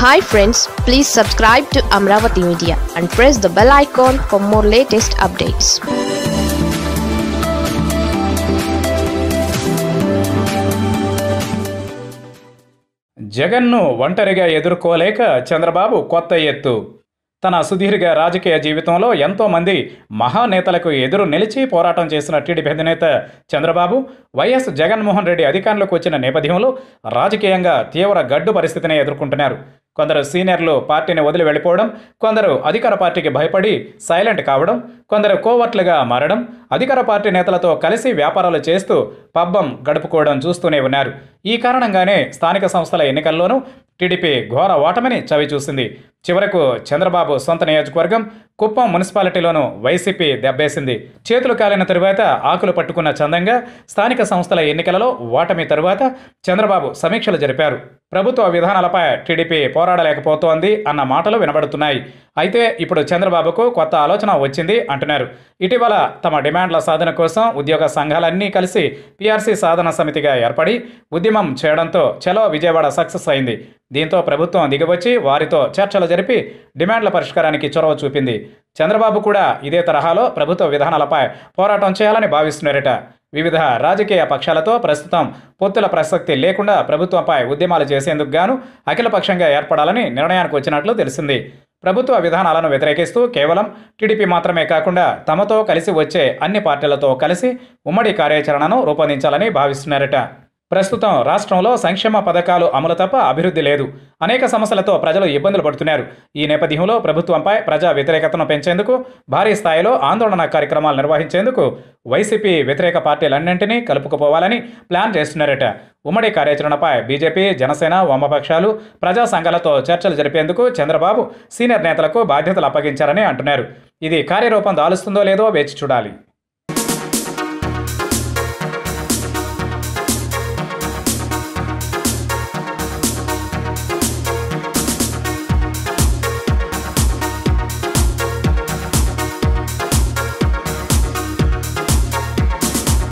hi friends please subscribe to Amaravati media and press the bell icon for more latest updates జగన్ను ఒంటరిగా ఎదుర్కోలేక చంద్రబాబు కొత్త ఎత్తు తన సుదీర్ఘ రాజకీయ జీవితంలో ఎంతోమంది మహానేతలకు ఎదురు నిలిచి పోరాటం చేసిన టీడీపీ అధినేత చంద్రబాబు వైఎస్ జగన్మోహన్ రెడ్డి అధికారంలోకి వచ్చిన నేపథ్యంలో రాజకీయంగా తీవ్ర గడ్డు పరిస్థితిని ఎదుర్కొంటున్నారు కొందరు సీనియర్లు పార్టీని వదిలి వెళ్ళిపోవడం కొందరు అధికార పార్టీకి భయపడి సైలెంట్ కావడం కొందరు కోవర్ట్లుగా మారడం అధికార పార్టీ నేతలతో కలిసి వ్యాపారాలు చేస్తూ పబ్బం గడుపుకోవడం చూస్తూనే ఉన్నారు ఈ కారణంగానే స్థానిక సంస్థల ఎన్నికల్లోనూ టీడీపీ ఘోర ఓటమిని చవిచూసింది చివరకు చంద్రబాబు సొంత నియోజకవర్గం కుప్పం మున్సిపాలిటీలోనూ వైసీపీ దెబ్బేసింది చేతులు కాలిన తరువాత ఆకులు పట్టుకున్న చందంగా స్థానిక సంస్థల ఎన్నికలలో ఓటమి తరువాత చంద్రబాబు సమీక్షలు జరిపారు ప్రభుత్వ విధానాలపై టీడీపీ పోరాడలేకపోతోంది అన్న మాటలు వినబడుతున్నాయి అయితే ఇప్పుడు చంద్రబాబుకు కొత్త ఆలోచన వచ్చింది అంటున్నారు ఇటీవల తమ డిమాండ్ల సాధన కోసం ఉద్యోగ సంఘాలన్నీ కలిసి పీఆర్సీ సాధన సమితిగా ఏర్పడి ఉద్యమం చేయడంతో చలో విజయవాడ సక్సెస్ అయింది దీంతో ప్రభుత్వం దిగివచ్చి వారితో చర్చలు జరిపి డిమాండ్ల పరిష్కారానికి చొరవ చూపింది చంద్రబాబు కూడా ఇదే తరహాలో ప్రభుత్వ విధానాలపై పోరాటం చేయాలని భావిస్తున్నారట వివిధ రాజకీయ పక్షాలతో ప్రస్తుతం పొత్తుల ప్రసక్తి లేకుండా ప్రభుత్వంపై ఉద్యమాలు చేసేందుకు గాను అఖిలపక్షంగా ఏర్పడాలని నిర్ణయానికి వచ్చినట్లు తెలిసింది ప్రభుత్వ విధానాలను వ్యతిరేకిస్తూ కేవలం టీడీపీ మాత్రమే కాకుండా తమతో కలిసి వచ్చే అన్ని పార్టీలతో కలిసి ఉమ్మడి కార్యాచరణను రూపొందించాలని భావిస్తున్నారట ప్రస్తుతం రాష్ట్రంలో సంక్షేమ పథకాలు అమలు తప్ప అభివృద్ధి లేదు అనేక సమస్యలతో ప్రజలు ఇబ్బందులు పడుతున్నారు ఈ నేపథ్యంలో ప్రభుత్వంపై ప్రజా వ్యతిరేకతను పెంచేందుకు భారీ స్థాయిలో ఆందోళన కార్యక్రమాలు నిర్వహించేందుకు వైసీపీ వ్యతిరేక పార్టీలన్నింటినీ కలుపుకుపోవాలని ప్లాన్ చేస్తున్నారట ఉమ్మడి కార్యాచరణపై బీజేపీ జనసేన వామపక్షాలు ప్రజా సంఘాలతో చర్చలు జరిపేందుకు చంద్రబాబు సీనియర్ నేతలకు బాధ్యతలు అప్పగించారని అంటున్నారు ఇది కార్యరూపం దాలుస్తుందో లేదో వేచి చూడాలి